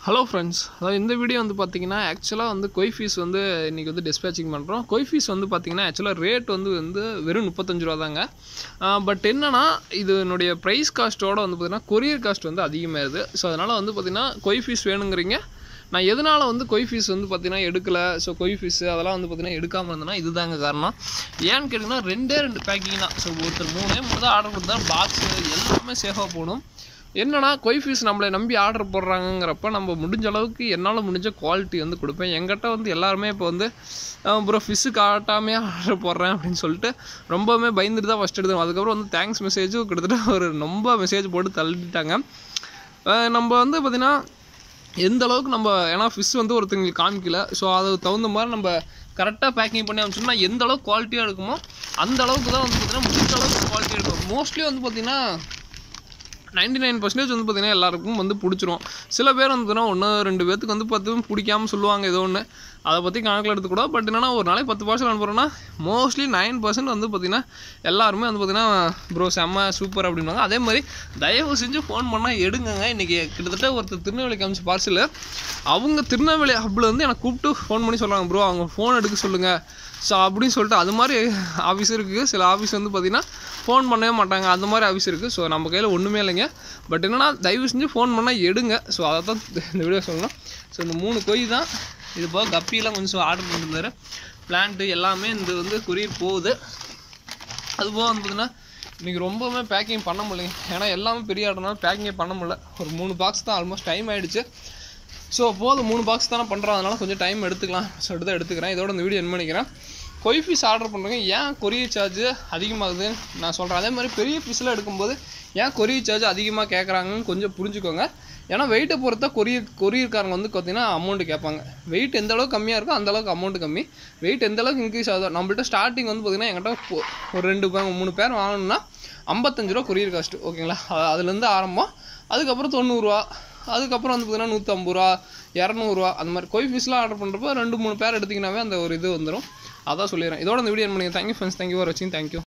hello friends அதாவது இந்த video வந்து பார்த்தீங்கன்னா ஆக்சுவலாக வந்து கொய் ஃபீஸ் வந்து இன்றைக்கி வந்து டிஸ்பேச்சிங் பண்ணுறோம் கொய் ஃபீஸ் வந்து பார்த்தீங்கன்னா ஆக்சுவலாக ரேட் வந்து வந்து வெறும் முப்பத்தஞ்சு ரூபா தாங்க பட் என்னன்னா இது என்னுடைய ப்ரைஸ் காஸ்ட்டோட வந்து பார்த்தீங்கன்னா கொரியர் காஸ்ட் வந்து அதிகமாகுது ஸோ அதனால் வந்து பார்த்தீங்கன்னா கொய் ஃபீஸ் வேணுங்கிறீங்க நான் எதனால் வந்து கொய் ஃபீஸ் வந்து பார்த்தீங்கன்னா எடுக்கலை ஸோ கொய் ஃபீஸ் அதெல்லாம் வந்து பார்த்தீங்கன்னா எடுக்காமல் இருந்தேன்னா இதுதாங்க காரணம் ஏன்னு கேட்டிங்கன்னா ரெண்டே ரெண்டு பேக்கிங் தான் ஸோ ஒருத்தர் மூணே மூணு தான் ஆர்டர் கொடுத்தா பாக்ஸு எல்லாமே சேஃபாக போகணும் என்னன்னா கொய் ஃபீஸ் நம்மளை நம்பி ஆர்டர் போடுறாங்கங்கிறப்ப நம்ம முடிஞ்ச அளவுக்கு என்னால் முடிஞ்ச குவாலிட்டி வந்து கொடுப்பேன் என்கிட்ட வந்து எல்லாருமே இப்போ வந்து ப்ரோ ஃபிஷ்ஷு காட்டாமே ஆர்டர் போடுறேன் அப்படின்னு சொல்லிட்டு ரொம்பவுமே பயந்துட்டு தான் ஃபஸ்ட் எடுத்தோம் அதுக்கப்புறம் வந்து தேங்க்ஸ் மெசேஜும் கிட்டத்தட்ட ஒரு ரொம்ப மெசேஜ் போட்டு தள்ளிட்டாங்க அஹ் நம்ம வந்து பார்த்திங்கன்னா எந்த அளவுக்கு நம்ம ஏன்னா ஃபிஷ் வந்து ஒருத்தங்களுக்கு காமிக்கல ஸோ அதுக்கு தகுந்த மாதிரி நம்ம கரெக்டாக பேக்கிங் பண்ணி அனுப்பிச்சோம்னா எந்த அளவுக்கு குவாலிட்டியாக இருக்குமோ அந்த அளவுக்கு தான் வந்து பார்த்திங்கன்னா முடிஞ்ச அளவுக்கு குவாலிட்டி இருக்கும் மோஸ்ட்லி வந்து பார்த்திங்கன்னா நைன்டி நைன் பர்சன்டேஜ் வந்து பார்த்திங்கன்னா எல்லாருக்கும் வந்து பிடிச்சிரும் சில பேர் வந்து பார்த்தீங்கன்னா ஒன்று ரெண்டு பேர்த்துக்கு வந்து பார்த்து பிடிக்காம சொல்லுவாங்க ஏதோ ஒன்று அதை பற்றி கணக்கில் எடுத்துக்கூட பட் என்னன்னா ஒரு நாளைக்கு பத்து பார்சல் அனுப்புகிறோன்னா மோஸ்ட்லி நைன் பர்சன்ட் வந்து பார்த்திங்கன்னா எல்லாருமே வந்து பார்த்திங்கன்னா ப்ரோ செம்ம சூப்பர் அப்படின்வாங்க அதே மாதிரி தயவு செஞ்சு ஃபோன் பண்ணால் எடுங்கங்க இன்றைக்கி கிட்டத்தட்ட ஒருத்தர் திருநெல்வேலிக்கு அமிச்ச பார்சல் அவங்க திருநெல்வேலி ஹப்பில் வந்து எனக்கு கூப்பிட்டு ஃபோன் பண்ணி சொல்கிறாங்க ப்ரோ அவங்க ஃபோன் எடுக்க சொல்லுங்கள் ஸோ அப்படின்னு சொல்லிட்டு அது மாதிரி ஆஃபீஸ் இருக்குது சில ஆஃபீஸ் வந்து பார்த்திங்கன்னா ஃபோன் பண்ணவே மாட்டாங்க அந்த மாதிரி ஆஃபீஸ் இருக்குது ஸோ நம்ம கையில் ஒன்றுமே இல்லைங்க பட் என்னன்னா தயவு செஞ்சு ஃபோன் பண்ணால் எடுங்க ஸோ அதை தான் இந்த வீடியோ சொல்லணும் ஸோ இந்த மூணு கொய் தான் இது போக கப்பிலாம் கொஞ்சம் ஆர்டர் பண்ணியிருந்தாரு பிளான்ட்டு எல்லாமே இந்த வந்து கொரியர் போகுது அது போக வந்து பார்த்தீங்கன்னா இன்றைக்கி ரொம்பவுமே பேக்கிங் பண்ண முடியலைங்க ஏன்னா எல்லாமே பெரிய ஆர்டர்னால பேக்கிங்கே பண்ண முடியல ஒரு மூணு பாக்ஸ் தான் ஆல்மோஸ்ட் டைம் ஆகிடுச்சு ஸோ போதும் மூணு பாக்ஸ் தானே பண்ணுறோம் அதனால கொஞ்சம் டைம் எடுத்துக்கலாம் சொல்லிட்டு தான் எடுத்துக்கிறேன் இதோட இந்த வீடியோ என்ன பண்ணிக்கிறேன் கொய் ஃபீஸ் ஆர்டர் பண்ணுறவங்க ஏன் கொரியர் சார்ஜ் அதிகமாகுதுன்னு நான் சொல்கிறேன் அதே மாதிரி பெரிய ஃபீஸில் எடுக்கும்போது ஏன் கொரியர் சார்ஜ் அதிகமாக கேட்குறாங்கன்னு கொஞ்சம் புரிஞ்சுக்கோங்க ஏன்னா வெயிட்டை பொறுத்தா கொரியர் கொரியர்காரங்க வந்து பார்த்தீங்கன்னா அமௌண்ட் கேட்பாங்க வெயிட் எந்த அளவுக்கு கம்மியாக இருக்கோ அந்த அளவுக்கு அமௌண்ட் கம்மி வெயிட் எந்த அளவுக்கு இன்க்ரீஸ் ஆகுதோ நம்மள்ட்ட ஸ்டார்டிங் வந்து பார்த்தீங்கன்னா என்கிட்ட பொ- ஒரு ரெண்டு பேர் மூணு பேர் வாங்கணும்னா ஐம்பத்தஞ்சு ரூபா கொரியர் காஸ்ட்டு ஓகேங்களா அது- அதுலேருந்து ஆரம்பம் அதுக்கப்புறம் தொண்ணூறுரூவா அதுக்கப்புறம் வந்து பார்த்தீங்கன்னா நூற்றம்பது ரூபா இரநூறுவா அந்த மாதிரி கொய் ஃபீஸ்லாம் ஆர்டர் பண்ணுறப்போ ரெண்டு மூணு பேர் எடுத்திங்கனாவே அந்த ஒரு இது வந்துடும் அதான் சொல்லிடுறேன் இதோட இந்த வீடியோ பண்ணி தேங்க்யூ ஃப்ரெண்ட்ஸ் தேங்க்யூ ஃபார் வாட்சிங் தேங்க்யூ